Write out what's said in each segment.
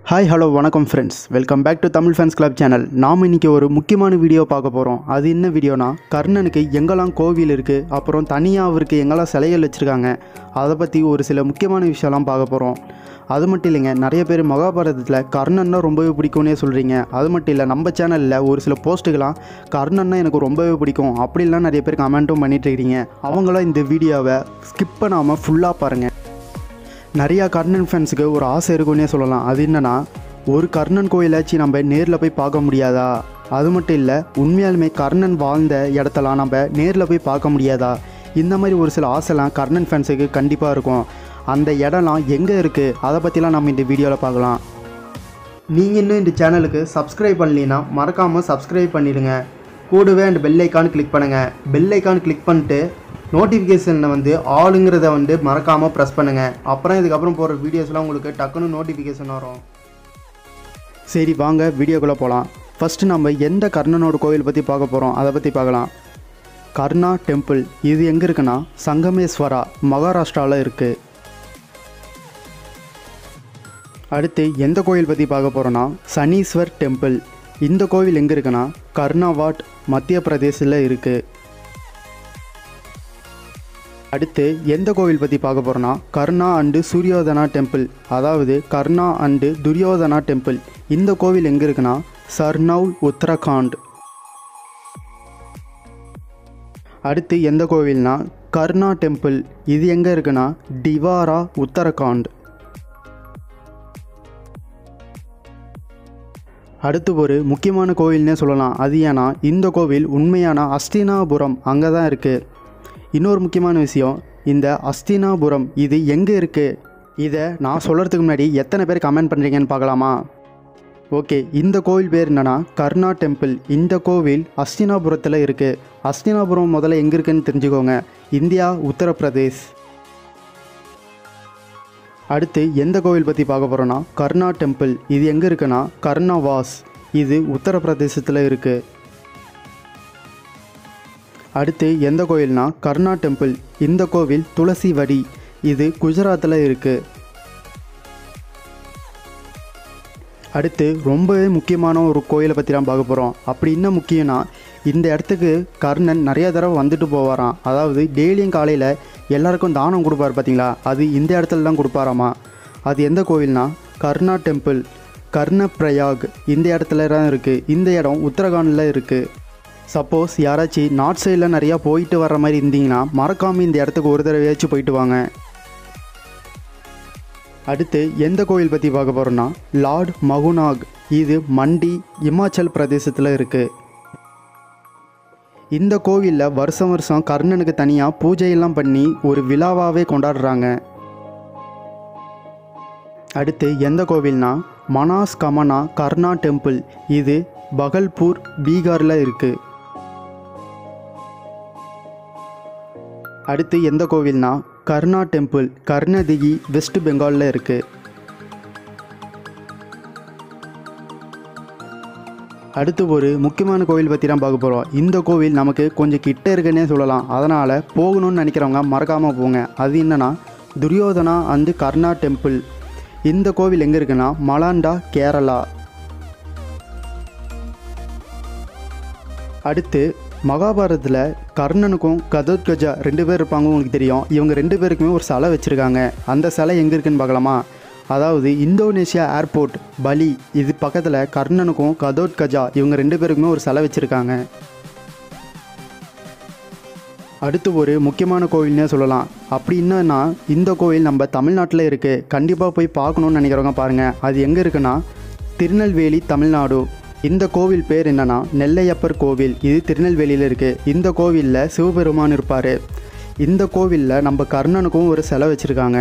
hi hello வணக்கம் friends welcome back to Tamil fans club channel நாம் இன்றைக்கி ஒரு முக்கியமான வீடியோ பார்க்க போகிறோம் அது என்ன வீடியோனா கர்ணனுக்கு எங்கெல்லாம் கோவில் இருக்குது அப்புறம் தனியாக அவருக்கு எங்கெல்லாம் சிலைகள் வச்சுருக்காங்க அதை பற்றி ஒரு சில முக்கியமான விஷயம்லாம் பார்க்க போகிறோம் அது மட்டும் இல்லைங்க நிறைய பேர் மகாபாரதத்தில் கர்ணன்னா ரொம்பவே பிடிக்கும்னே சொல்கிறீங்க அது மட்டும் இல்லை நம்ம சேனலில் ஒரு சில போஸ்ட்டுகளாம் கர்ணன்னா எனக்கு ரொம்பவே பிடிக்கும் அப்படிலாம் நிறைய பேர் கமெண்ட்டும் பண்ணிட்டு இருக்கீங்க அவங்களாம் இந்த வீடியோவை ஸ்கிப் பண்ணாமல் ஃபுல்லாக பாருங்கள் நிறையா கர்ணன் ஃபேன்ஸுக்கு ஒரு ஆசை இருக்குன்னே சொல்லலாம் அது என்னன்னா ஒரு கர்ணன் கோயிலாச்சும் நம்ம நேரில் போய் பார்க்க முடியாதா அது மட்டும் இல்லை உண்மையாலுமே கர்ணன் வாழ்ந்த இடத்தெல்லாம் நம்ம நேரில் போய் பார்க்க முடியாதா இந்த மாதிரி ஒரு சில ஆசைலாம் கர்ணன் ஃபேன்ஸுக்கு கண்டிப்பாக இருக்கும் அந்த இடம்லாம் எங்கே இருக்குது அதை பற்றிலாம் நம்ம இந்த வீடியோவில் பார்க்கலாம் நீங்கள் இன்னும் இந்த சேனலுக்கு சப்ஸ்கிரைப் பண்ணலைன்னா மறக்காமல் சப்ஸ்கிரைப் பண்ணிடுங்க கூடவே அந்த பெல் ஐக்கான் கிளிக் பண்ணுங்கள் பெல் ஐக்கான் கிளிக் பண்ணிட்டு நோட்டிஃபிகேஷனில் வந்து ஆளுங்கிறத வந்து மறக்காமல் ப்ரெஸ் பண்ணுங்கள் அப்புறம் இதுக்கப்புறம் போகிற வீடியோஸ்லாம் உங்களுக்கு டக்குன்னு நோட்டிஃபிகேஷன் வரும் சரி வாங்க வீடியோக்குள்ளே போகலாம் ஃபஸ்ட்டு நம்ம எந்த கர்ணனோட கோவில் பற்றி பார்க்க போகிறோம் அதை பற்றி பார்க்கலாம் கர்ணா டெம்பிள் இது எங்கே இருக்குன்னா சங்கமேஸ்வரா மகாராஷ்டிராவில் இருக்குது அடுத்து எந்த கோவில் பற்றி பார்க்க போகிறோன்னா சனீஸ்வர் டெம்பிள் இந்த கோவில் எங்கே இருக்குன்னா கர்ணாவாட் மத்திய பிரதேசில் இருக்குது அடுத்து எந்த கோவில் பற்றி பார்க்க போகிறோன்னா கர்ணா அண்டு சூரியோதனா டெம்பிள் அதாவது கர்ணா அண்டு துரியோதனா டெம்பிள் இந்த கோவில் எங்கே இருக்குன்னா சர்னவுல் உத்தரகாண்ட் அடுத்து எந்த கோவில்னா கர்ணா டெம்பிள் இது எங்கே இருக்குன்னா டிவாரா உத்தரகாண்ட் அடுத்து ஒரு முக்கியமான கோவில்னே சொல்லலாம் அது ஏன்னா இந்த கோவில் உண்மையான அஸ்தினாபுரம் அங்கே தான் இருக்குது இன்னொரு முக்கியமான விஷயம் இந்த அஸ்தினாபுரம் இது எங்கே இருக்குது இதை நான் சொல்கிறதுக்கு முன்னாடி எத்தனை பேர் கமெண்ட் பண்ணுறீங்கன்னு பார்க்கலாமா ஓகே இந்த கோவில் பேர் என்னன்னா கர்ணா டெம்பிள் இந்த கோவில் அஸ்தினாபுரத்தில் இருக்குது அஸ்தினாபுரம் முதல்ல எங்கே இருக்குன்னு தெரிஞ்சுக்கோங்க இந்தியா உத்தரப்பிரதேஷ் அடுத்து எந்த கோவில் பற்றி பார்க்க போகிறோன்னா கர்ணா டெம்பிள் இது எங்கே இருக்குன்னா கர்ணாவாஸ் இது உத்தரப்பிரதேசத்தில் இருக்குது அடுத்து எந்த கோவில்னா கர்ணா டெம்பிள் இந்த கோவில் துளசி வடி இது குஜராத்தில் இருக்குது அடுத்து ரொம்பவே முக்கியமான ஒரு கோயிலை பற்றி தான் பார்க்க போகிறோம் அப்படி என்ன முக்கியம்னா இந்த இடத்துக்கு கர்ணன் நிறைய தடவை வந்துட்டு போவாராம் அதாவது டெய்லியும் காலையில் எல்லாருக்கும் தானம் கொடுப்பார் பார்த்தீங்களா அது இந்த இடத்துல தான் கொடுப்பாராமா அது எந்த கோவில்னா கர்ணா டெம்பிள் கர்ணப்பிரயாக் இந்த இடத்துல தான் இருக்குது இந்த இடம் உத்தரகாண்டில் இருக்குது சப்போஸ் யாராச்சும் நார்த் சைடில் நிறையா போயிட்டு வர்ற மாதிரி இருந்தீங்கன்னா மறக்காமல் இந்த இடத்துக்கு ஒரு தடவையாச்சும் போயிட்டு வாங்க அடுத்து எந்த கோவில் பற்றி பார்க்க போகிறோன்னா லார்ட் மகுநாக் இது மண்டி இமாச்சல் பிரதேசத்தில் இருக்குது இந்த கோவிலில் வருஷம் வருஷம் கர்ணனுக்கு தனியாக பூஜையெல்லாம் பண்ணி ஒரு விழாவாகவே கொண்டாடுறாங்க அடுத்து எந்த கோவில்னா மனாஸ் கமனா கர்ணா டெம்பிள் இது பகல்பூர் பீகாரில் இருக்குது அடுத்து எந்த கோவில்னா கர்ணா டெம்பிள் கர்ணதிகி வெஸ்ட் பெங்காலில் இருக்குது அடுத்து ஒரு முக்கியமான கோவில் பற்றி தான் பார்க்க போகிறோம் இந்த கோவில் நமக்கு கொஞ்சம் கிட்ட இருக்குன்னே சொல்லலாம் அதனால் போகணும்னு நினைக்கிறவங்க மறக்காமல் போங்க அது என்னன்னா துரியோதனா அண்டு கர்ணா டெம்பிள் இந்த கோவில் எங்கே இருக்குன்னா மலாண்டா கேரளா அடுத்து மகாபாரதத்தில் கர்ணனுக்கும் கதோத்கஜா ரெண்டு பேர் இருப்பாங்க உங்களுக்கு தெரியும் இவங்க ரெண்டு பேருக்குமே ஒரு சிலை வச்சுருக்காங்க அந்த சிலை எங்கே இருக்குன்னு பார்க்கலாமா அதாவது இந்தோனேஷியா ஏர்போர்ட் பலி இது பக்கத்தில் கர்ணனுக்கும் கதோத்கஜா இவங்க ரெண்டு பேருக்குமே ஒரு சிலை வச்சுருக்காங்க அடுத்து ஒரு முக்கியமான கோவில்னே சொல்லலாம் அப்படி என்னன்னா இந்த கோவில் நம்ம தமிழ்நாட்டில் இருக்குது கண்டிப்பாக போய் பார்க்கணுன்னு நினைக்கிறவங்க பாருங்கள் அது எங்கே இருக்குன்னா திருநெல்வேலி தமிழ்நாடு இந்த கோவில் பேர் என்னன்னா நெல்லையப்பர் கோவில் இது திருநெல்வேலியில் இருக்குது இந்த கோவிலில் சிவபெருமான் இருப்பார் இந்த கோவிலில் நம்ம கர்ணனுக்கும் ஒரு சிலை வச்சுருக்காங்க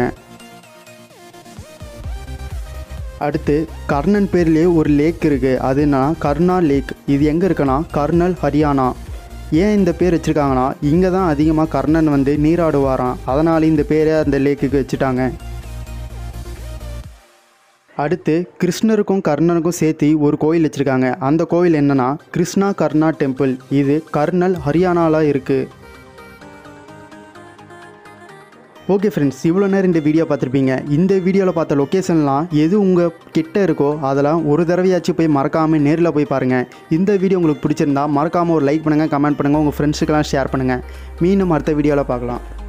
அடுத்து கர்ணன் பேர்லேயே ஒரு லேக் இருக்குது அது என்னன்னா கர்ணா லேக் இது எங்கே இருக்குன்னா கர்னல் ஹரியானா ஏன் இந்த பேர் வச்சுருக்காங்கன்னா இங்கே தான் அதிகமாக கர்ணன் வந்து நீராடுவாராம் அதனால் இந்த பேரை அந்த லேக்குக்கு வச்சுட்டாங்க அடுத்து கிருஷ்ணருக்கும் கர்ணனுக்கும் சேர்த்து ஒரு கோயில் வச்சுருக்காங்க அந்த கோயில் என்னன்னா கிருஷ்ணா கர்ணா டெம்பிள் இது கர்னல் ஹரியானாவில் இருக்குது ஓகே ஃப்ரெண்ட்ஸ் இவ்வளோ நேரம் இந்த வீடியோ பார்த்துருப்பீங்க இந்த வீடியோவில் பார்த்த லொக்கேஷன்லாம் எது உங்கள் கிட்ட இருக்கோ அதெல்லாம் ஒரு தடவையாச்சும் போய் மறக்காமல் நேரில் போய் பாருங்கள் இந்த வீடியோ உங்களுக்கு பிடிச்சிருந்தா மறக்காமல் ஒரு லைக் பண்ணுங்கள் கமெண்ட் பண்ணுங்கள் உங்கள் ஃப்ரெண்ட்ஸுக்கெல்லாம் ஷேர் பண்ணுங்கள் மீண்டும் அடுத்த வீடியோவில் பார்க்கலாம்